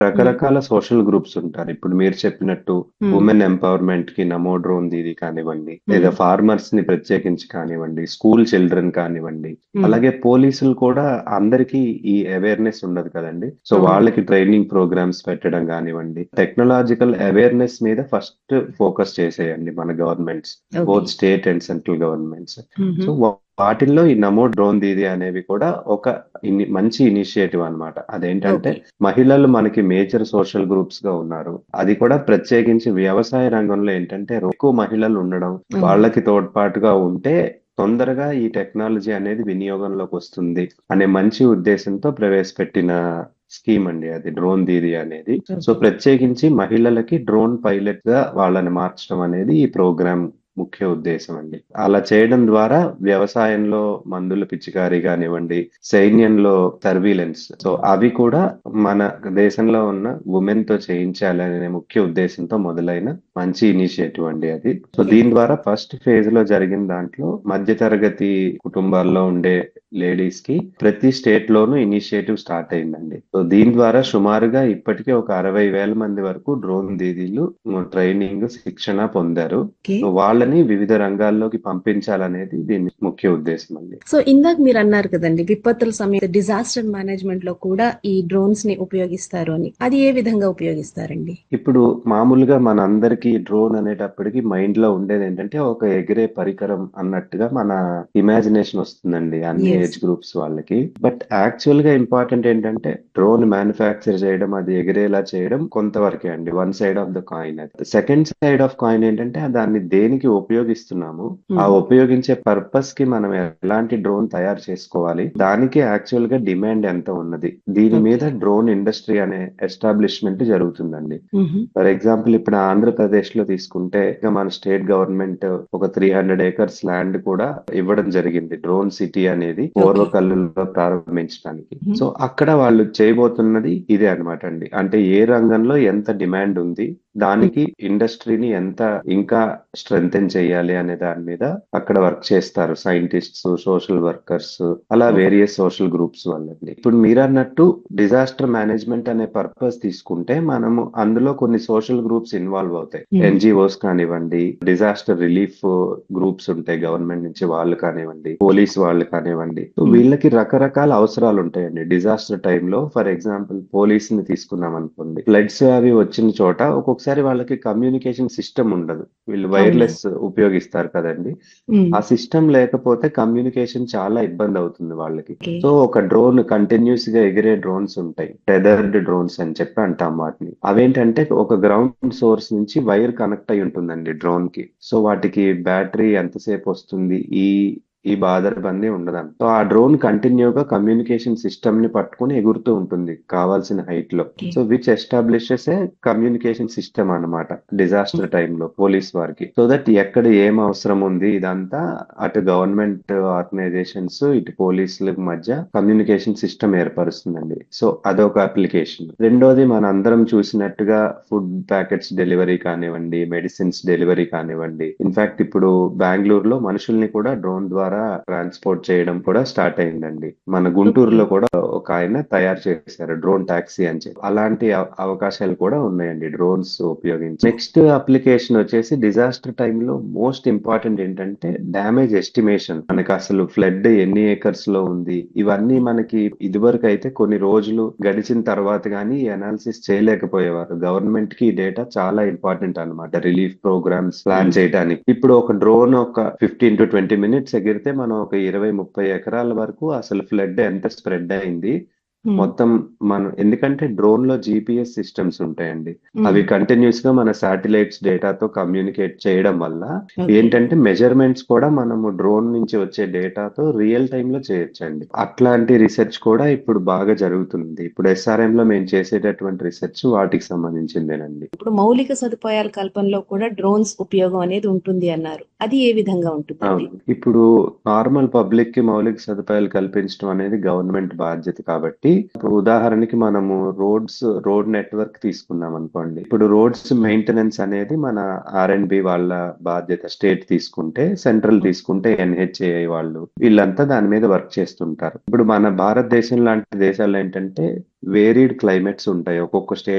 రకరకాల social groups ఉంటారు ఇప్పుడు మీరు చెప్పినట్టు ఉమ్, ఉమెన్ ఎంపవర్మెంట్ కి నమో డ్రోన్ దీది కానివ్వండి ఉమ్, లేదా ఫార్మర్స్ ని ప్రత్యేకించి కానివ్వండి స్కూల్ చిల్డ్రన్ కానివ్వండి ఉమ్, అలాగే పోలీసులు కూడా అందరికీ ఈ అవేర్నెస్ ఉండదు కదండి సో అవును వాళ్ళకి ట్రైనింగ్ ప్రోగ్రామ్స్ పెట్టడం కానివ్వండి టెక్నాలజికల్ అవేర్నెస్ మీద ఫస్ట్ ఫోకస్ చేసేయండి మన governments okay both state and central governments um, so వాటిల్లో ఈ నమో డ్రోన్ దీది అనేవి కూడా ఒక ఇని మంచి ఇనిషియేటివ్ అన్నమాట అదేంటంటే ఓకే మహిళలు మనకి మేజర్ సోషల్ గ్రూప్స్ గా ఉన్నారు అది కూడా ప్రత్యేకించి వ్యవసాయ రంగంలో ఏంటంటే ఎక్కువ మహిళలు ఉండడం అవును వాళ్ళకి తోడ్పాటుగా ఉంటే తొందరగా ఈ టెక్నాలజీ అనేది వినియోగంలోకి వస్తుంది అనే మంచి ఉద్దేశంతో ప్రవేశపెట్టిన స్కీమ్ అండి అది డ్రోన్ దీది అనేది సో ఓకే ప్రత్యేకించి మహిళలకి డ్రోన్ పైలట్ గా వాళ్ళని మార్చడం అనేది ఈ ప్రోగ్రామ్ ముఖ్య ఉద్దేశం అండి అలా చేయడం ద్వారా వ్యవసాయంలో మందుల పిచికారీ కానివ్వండి సైన్యంలో సర్వీలెన్స్ సో అవి కూడా మన దేశంలో ఉన్న ఉమెన్ తో చేయించాలి అనే ముఖ్య ఉద్దేశంతో మొదలైన మంచి ఇనిషియేటివ్ అండి అది సో ఓకే దీని ద్వారా ఫస్ట్ ఫేజ్ లో జరిగిన దాంట్లో మధ్యతరగతి కుటుంబాల్లో ఉండే లేడీస్ కి ప్రతి స్టేట్ లోనూ ఇనిషియేటివ్ స్టార్ట్ అయిందండి సో దీని ద్వారా సుమారుగా ఇప్పటికే ఒక అరవై వేల మంది వరకు డ్రోన్ దీదీలు ట్రైనింగ్ శిక్షణ పొందారు ఓకే సో వాళ్ళని వివిధ రంగాల్లోకి పంపించాలనేది దీని ముఖ్య ఉద్దేశం అండి సో ఇందాక మీరు అన్నారు కదండి విపత్తుల సమేత డిజాస్టర్ మేనేజ్మెంట్ లో కూడా ఈ డ్రోన్స్ ని ఉపయోగిస్తారు అని అది ఏ విధంగా ఉపయోగిస్తారండి ఇప్పుడు మామూలుగా మన అందరికీ డ్రోన్ అనేటప్పటికి మైండ్ లో ఉండేది ఏంటంటే ఒక ఎగిరే పరికరం అన్నట్టుగా మన ఇమాజినేషన్ వస్తుందండి అన్ని ఎస్ ఏజ్ గ్రూప్స్ వాళ్ళకి బట్ యాక్చువల్ గా ఇంపార్టెంట్ ఏంటంటే డ్రోన్ మ్యానుఫ్యాక్చర్ చేయడం అది ఎగిరేలా చేయడం కొంతవరకే అండి one side of the coin అది సెకండ్ సైడ్ ఆఫ్ కాయిన్ ఏంటంటే దాన్ని దేనికి ఉపయోగిస్తున్నాము ఆ ఉపయోగించే పర్పస్ కి మనం ఎలాంటి డ్రోన్ తయారు చేసుకోవాలి దానికి యాక్చువల్ గా డిమాండ్ ఎంత ఉన్నది దీని మీద ఓకే డ్రోన్ ఇండస్ట్రీ అనే ఎస్టాబ్లిష్మెంట్ జరుగుతుందండి ఫర్ ఎగ్జాంపుల్ ఇప్పుడు ఆంధ్రప్రదేశ్ లో తీసుకుంటే ఇక మన స్టేట్ గవర్నమెంట్ ఒక త్రీ హండ్రెడ్ ఏకర్స్ ల్యాండ్ కూడా ఇవ్వడం జరిగింది డ్రోన్ సిటీ అనేది ఓకే పూర్వకల్లులో ప్రారంభించడానికి సో అక్కడ వాళ్ళు చేయబోతున్నది ఇదే అన్నమాట అండి అంటే ఏ రంగంలో ఎంత డిమాండ్ ఉంది దానికి ఇండస్ట్రీని ఎంత ఇంకా స్ట్రెంగ్తెన్ చేయాలి అనే దాని మీద అక్కడ వర్క్ చేస్తారు సైంటిస్ట్స్ సోషల్ వర్కర్స్ అలా వేరియస్ సోషల్ గ్రూప్స్ వాళ్ళండి ఇప్పుడు మీరు అన్నట్టు డిజాస్టర్ మేనేజ్మెంట్ అనే పర్పస్ తీసుకుంటే మనము అందులో కొన్ని సోషల్ గ్రూప్స్ ఇన్వాల్వ్ అవుతాయి ఎన్జిఓస్ కానివ్వండి డిజాస్టర్ రిలీఫ్ గ్రూప్స్ ఉంటాయి గవర్నమెంట్ నుంచి వాళ్ళు కానివ్వండి పోలీస్ వాళ్ళు కానివ్వండి సో వీళ్ళకి రకరకాల అవసరాలు ఉంటాయండి డిజాస్టర్ టైంలో ఫర్ ఎగ్జాంపుల్ పోలీస్ ని తీసుకున్నాం అనుకోండి ఫ్లడ్స్ అవి వచ్చిన చోట ఒక్కొక్కసారి వాళ్ళకి కమ్యూనికేషన్ సిస్టమ్ ఉండదు వీళ్ళు అవును వైర్లెస్ ఉపయోగిస్తారు కదండి ఉమ్, ఆ సిస్టమ్ లేకపోతే కమ్యూనికేషన్ చాలా ఇబ్బంది అవుతుంది వాళ్ళకి ఓకే సో ఒక డ్రోన్ కంటిన్యూస్ గా ఎగిరే డ్రోన్స్ ఉంటాయి టెదర్డ్ డ్రోన్స్ అని చెప్పి అంటాం వాటిని అవేంటంటే ఒక గ్రౌండ్ సోర్స్ నుంచి వైర్ కనెక్ట్ అయి ఉంటుందండి డ్రోన్ కి సో వాటికి బ్యాటరీ ఎంతసేపు వస్తుంది ఈ ఈ బాధరబంది ఉండదండి సో ఆ డ్రోన్ కంటిన్యూగా కమ్యూనికేషన్ సిస్టమ్ ని పట్టుకుని ఎగురుతూ ఉంటుంది కావాల్సిన హైట్ లో okay so which establishes a communication system అన్నమాట డిజాస్టర్ టైంలో పోలీస్ వారికి సో దట్ ఎక్కడ ఏం అవసరం ఉంది ఇదంతా అటు గవర్నమెంట్ ఆర్గనైజేషన్స్ ఇటు పోలీసుల మధ్య కమ్యూనికేషన్ సిస్టమ్ ఏర్పరుస్తుందండి సో అదొక అప్లికేషన్ రెండోది మన అందరం చూసినట్టుగా ఫుడ్ ప్యాకెట్స్ డెలివరీ కానివ్వండి మెడిసిన్స్ డెలివరీ కానివ్వండి ఇన్ఫాక్ట్ ఇప్పుడు బెంగళూరులో మనుషుల్ని కూడా డ్రోన్ ద్వారా ట్రాన్స్పోర్ట్ చేయడం కూడా స్టార్ట్ అయిందండి మన గుంటూరులో కూడా ఒక ఆయన తయారు చేశారు డ్రోన్ టాక్సీ అని చెప్పి అలాంటి అవ- అవకాశాలు కూడా ఉన్నాయండి డ్రోన్స్ ఉపయోగించి నెక్స్ట్ అప్లికేషన్ వచ్చేసి డిజాస్టర్ టైంలో మోస్ట్ ఇంపార్టెంట్ ఏంటంటే డ్యామేజ్ ఎస్టిమేషన్ మనకి అసలు ఫ్లడ్ ఎన్ని ఏకర్స్ లో ఉంది ఇవన్నీ మనకి ఇదివరకు అయితే కొన్ని రోజులు గడిచిన తర్వాత కానీ ఈ అనాలిసిస్ చేయలేకపోయేవారు గవర్నమెంట్ కి ఈ డేటా చాలా ఇంపార్టెంట్ అన్నమాట రిలీఫ్ ప్రోగ్రామ్స్ ప్లాన్ చేయడానికి ఇప్పుడు ఒక డ్రోన్ ఒక ఫిఫ్టీన్ టు ట్వంటీ మినిట్స్ ఎగిరితే మనం ఒక ఇరవై ముప్పై ఎకరాల వరకు అసలు ఫ్లడ్ ఎంత స్ప్రెడ్ అయింది ఉమ్, మొత్తం మనం ఎందుకంటే డ్రోన్ లో జిపిఎస్ సిస్టమ్స్ ఉంటాయండి ఉమ్, అవి కంటిన్యూస్ గా మన శాటిలైట్స్ డేటాతో కమ్యూనికేట్ చేయడం వల్ల ఓకే ఏంటంటే మెజర్మెంట్స్ కూడా మనము డ్రోన్ నుంచి వచ్చే డేటాతో రియల్ టైమ్ లో చేయొచ్చండి అట్లాంటి రీసెర్చ్ కూడా ఇప్పుడు బాగా జరుగుతుంది ఇప్పుడు ఎస్ఆర్ఎం లో మేము చేసేటటువంటి రీసెర్చ్ వాటికి సంబంధించిందేనండి ఇప్పుడు మౌలిక సదుపాయాల కల్పనలో కూడా డ్రోన్స్ ఉపయోగం అనేది ఉంటుంది అన్నారు అది ఏ విధంగా ఉంటుందండి అవును ఇప్పుడు నార్మల్ పబ్లిక్ కి మౌలిక సదుపాయాలు కల్పించడం అనేది గవర్నమెంట్ బాధ్యత కాబట్టి మనకి ఇప్పుడు ఉదాహరణకి మనము రోడ్స్ రోడ్ నెట్వర్క్ తీసుకున్నాం అనుకోండి ఇప్పుడు రోడ్స్ మెయింటెనెన్స్ అనేది మన ఆర్ అండ్ బి వాళ్ళ బాధ్యత స్టేట్ తీసుకుంటే సెంట్రల్ తీసుకుంటే ఎన్హెచ్ఏఐ వాళ్ళు వీళ్ళంతా దాని మీద వర్క్ చేస్తుంటారు ఇప్పుడు మన భారతదేశం లాంటి దేశాల్లో ఏంటంటే వేరీడ్ క్లైమేట్స్ ఉంటాయి ఒక్కొక్క స్టేట్